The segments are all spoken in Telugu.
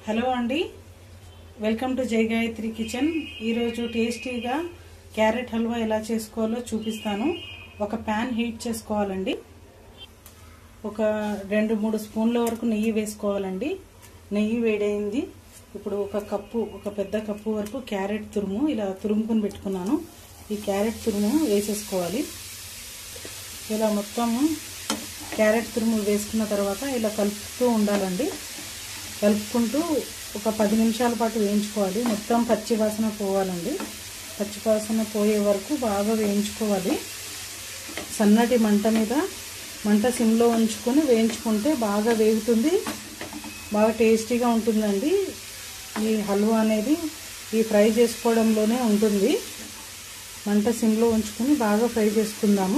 హలో అండి వెల్కమ్ టు జై గాయత్రి కిచెన్ ఈరోజు టేస్టీగా క్యారెట్ హల్వా ఎలా చేసుకోవాలో చూపిస్తాను ఒక ప్యాన్ హీట్ చేసుకోవాలండి ఒక రెండు మూడు స్పూన్ల వరకు నెయ్యి వేసుకోవాలండి నెయ్యి వేడైంది ఇప్పుడు ఒక కప్పు ఒక పెద్ద కప్పు వరకు క్యారెట్ తురుము ఇలా తురుముకొని పెట్టుకున్నాను ఈ క్యారెట్ తురుము వేసేసుకోవాలి ఇలా మొత్తము క్యారెట్ తురుము వేసుకున్న తర్వాత ఇలా కలుపుతూ ఉండాలండి కలుపుకుంటూ ఒక పది నిమిషాల పాటు వేయించుకోవాలి మొత్తం పచ్చి వాసన పోవాలండి పచ్చి వాసన పోయే వరకు బాగా వేయించుకోవాలి సన్నటి మంట మీద మంట సిమ్లో ఉంచుకొని వేయించుకుంటే బాగా వేగుతుంది బాగా టేస్టీగా ఉంటుందండి ఈ హల్వా అనేది ఈ ఫ్రై చేసుకోవడంలోనే ఉంటుంది మంట సిమ్లో ఉంచుకొని బాగా ఫ్రై చేసుకుందాము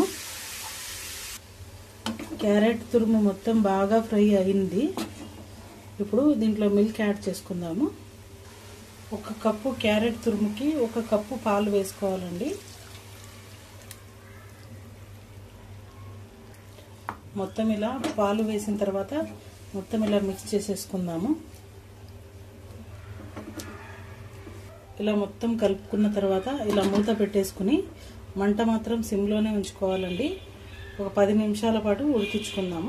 క్యారెట్ తురుము మొత్తం బాగా ఫ్రై అయింది ఇప్పుడు దీంట్లో మిల్క్ యాడ్ చేసుకుందాము ఒక కప్పు క్యారెట్ తురుముకి ఒక కప్పు పాలు వేసుకోవాలండి మొత్తం ఇలా పాలు వేసిన తర్వాత మొత్తం ఇలా మిక్స్ చేసేసుకుందాము ఇలా మొత్తం కలుపుకున్న తర్వాత ఇలా మూత పెట్టేసుకుని మంట మాత్రం సిమ్లోనే ఉంచుకోవాలండి ఒక పది నిమిషాల పాటు ఉడికించుకుందాము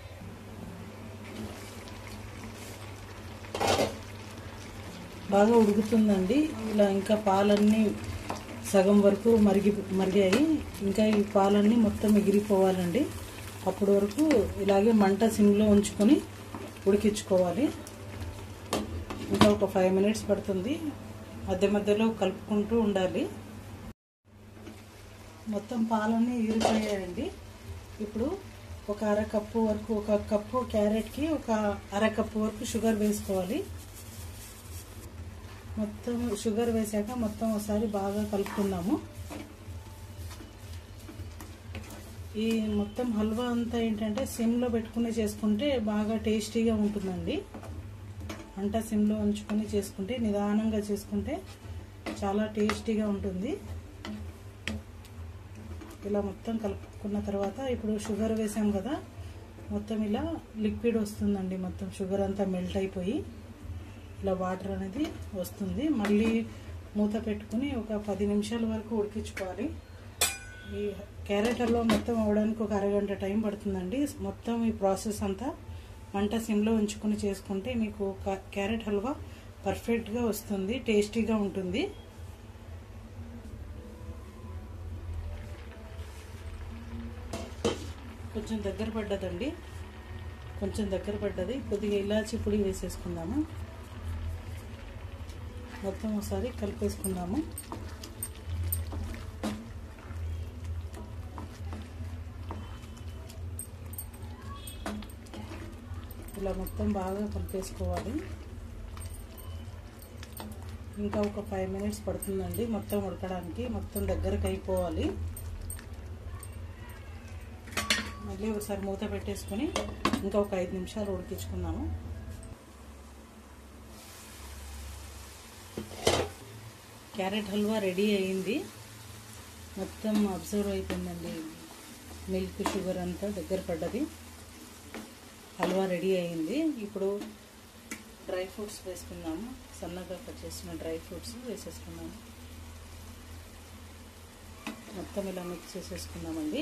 బాగా ఉడుకుతుందండి ఇలా ఇంకా పాలన్నీ సగం వరకు మరిగి మరిగాయి ఇంకా ఈ పాలన్నీ మొత్తం ఎగిరిపోవాలండి అప్పటి వరకు ఇలాగే మంట సిమ్లో ఉంచుకొని ఉడికించుకోవాలి ఇంకా ఒక ఫైవ్ మినిట్స్ పడుతుంది మధ్య మధ్యలో కలుపుకుంటూ ఉండాలి మొత్తం పాలన్నీ ఎగిరిపోయాయండి ఇప్పుడు ఒక అర కప్పు వరకు ఒక కప్పు క్యారెట్కి ఒక అర కప్పు వరకు షుగర్ వేసుకోవాలి మొత్తం షుగర్ వేసాక మొత్తం ఒకసారి బాగా కలుపుకుందాము ఈ మొత్తం హల్వా అంతా ఏంటంటే సిమ్లో పెట్టుకుని చేసుకుంటే బాగా టేస్టీగా ఉంటుందండి అంట సిమ్లో ఉంచుకొని చేసుకుంటే నిదానంగా చేసుకుంటే చాలా టేస్టీగా ఉంటుంది ఇలా మొత్తం కలుపుకున్న తర్వాత ఇప్పుడు షుగర్ వేసాం కదా మొత్తం ఇలా లిక్విడ్ వస్తుందండి మొత్తం షుగర్ అంతా మెల్ట్ అయిపోయి ఇలా వాటర్ అనేది వస్తుంది మళ్ళీ మూత పెట్టుకుని ఒక పది నిమిషాల వరకు ఉడికించుకోవాలి ఈ క్యారెట్ హల్వా మొత్తం అవడానికి ఒక అరగంట టైం పడుతుందండి మొత్తం ఈ ప్రాసెస్ అంతా మంట సిమ్లో ఉంచుకొని చేసుకుంటే మీకు క్యారెట్ హల్వా పర్ఫెక్ట్గా వస్తుంది టేస్టీగా ఉంటుంది కొంచెం దగ్గర పడ్డదండి కొంచెం దగ్గర పడ్డది కొద్దిగా ఇలాచి పొడి వేసేసుకుందాము మొత్తం ఒకసారి కలిపేసుకుందాము ఇలా మొత్తం బాగా కలిపేసుకోవాలి ఇంకా ఒక ఫైవ్ మినిట్స్ పడుతుందండి మొత్తం ఉడకడానికి మొత్తం దగ్గరకు అయిపోవాలి మళ్ళీ ఒకసారి మూత పెట్టేసుకొని ఇంకా ఒక ఐదు నిమిషాలు ఉడికించుకుందాము క్యారెట్ హల్వా రెడీ అయింది మొత్తం అబ్జర్వ్ అయిపోయిందండి మిల్క్ షుగర్ అంతా దగ్గర పడ్డది హల్వా రెడీ అయింది ఇప్పుడు డ్రై ఫ్రూట్స్ వేసుకుందాము సన్నగా కట్ చేసిన డ్రై ఫ్రూట్స్ వేసేసుకుందాము మొత్తం ఇలా మిక్స్ చేసేసుకుందామండి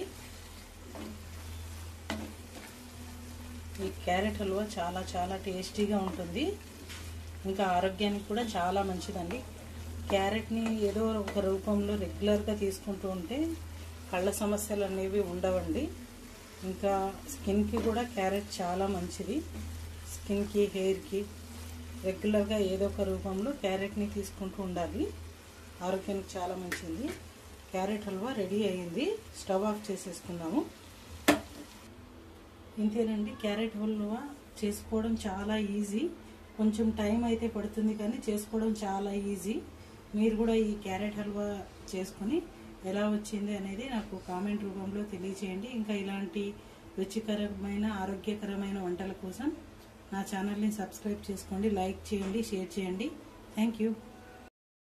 ఈ క్యారెట్ హల్వా చాలా చాలా టేస్టీగా ఉంటుంది ఇంకా ఆరోగ్యానికి కూడా చాలా మంచిదండి క్యారెట్ని ఏదో ఒక రూపంలో రెగ్యులర్గా తీసుకుంటూ ఉంటే కళ్ళ సమస్యలు అనేవి ఉండవండి ఇంకా స్కిన్కి కూడా క్యారెట్ చాలా మంచిది స్కిన్కి హెయిర్కి రెగ్యులర్గా ఏదో ఒక రూపంలో క్యారెట్ని తీసుకుంటూ ఉండాలి ఆరోగ్యానికి చాలా మంచిది క్యారెట్ హల్వా రెడీ అయ్యింది స్టవ్ ఆఫ్ చేసేసుకుందాము ఇంతేనండి క్యారెట్ హల్వా చేసుకోవడం చాలా ఈజీ కొంచెం టైం అయితే పడుతుంది కానీ చేసుకోవడం చాలా ఈజీ మీరు కూడా ఈ క్యారెట్ హల్వా చేసుకొని ఎలా వచ్చింది అనేది నాకు కామెంట్ రూపంలో తెలియచేయండి ఇంకా ఇలాంటి రుచికరమైన ఆరోగ్యకరమైన వంటల కోసం నా ఛానల్ని సబ్స్క్రైబ్ చేసుకోండి లైక్ చేయండి షేర్ చేయండి థ్యాంక్ యూ